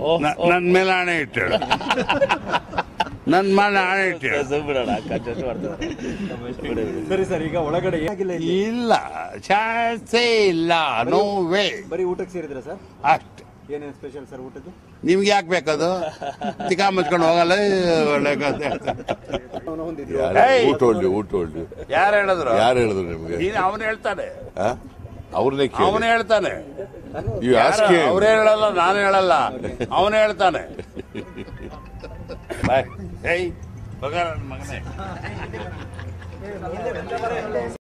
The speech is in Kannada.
ನನ್ನ ಮೇಲೆ ಹಣೆ ಇಟ್ಟು ಹೇಳು ನನ್ನ ಮೇಲೆ ಹಣೆ ಇಟ್ಟು ಹೇಳು ಸುಮ್ಬಿಡೋಣ ಕಚ್ಚು ಮಾಡ್ತಾರೆ ಸರಿ ಸರ್ ಈಗ ಒಳಗಡೆ ಏನಾಗಿಲ್ಲ ಇಲ್ಲಿ ಇಲ್ಲ ಚಾನ್ಸೇ ಇಲ್ಲ ನೋ ವೇ ಬರೀ ಊಟಕ್ಕೆ ಸೇರಿದ್ರ ಸರ್ ಅಷ್ಟು ಏನೇನು ಸ್ಪೆಷಲ್ ಸರ್ ಊಟದ್ದು ನಿಮ್ಗೆ ಯಾಕೆ ಬೇಕದು ತಿಕ್ಕ ಮುಚ್ಕೊಂಡು ಹೋಗಲ್ಲ ಒಳ್ಳೆ ಕಥೆ. ಅವನು ಹೊಂದಿದ್ರು ಏಯ್! ಊಟ ಒಳ್ಳೆ ಊಟ ಒಳ್ಳೆ ಯಾರು ಹೇಳಿದ್ರು ಯಾರು ಹೇಳಿದ್ರು ನಿಮ್ಗೆ ನೀನು ಅವನು ಹೇಳ್ತಾನೆ ಅವ್ರನ್ನೇ ಅವನು ಕೇಳಿ ಹೇಳ್ತಾನೆ You ask him. ಅವ್ರು ಹೇಳಲ್ಲ ನಾನು ಹೇಳಲ್ಲ ಅವನು ಹೇಳ್ತಾನೆ ಬಾಯ್ ಏಯ್ ಮಗ ನನ್ನ ಮಗನೇ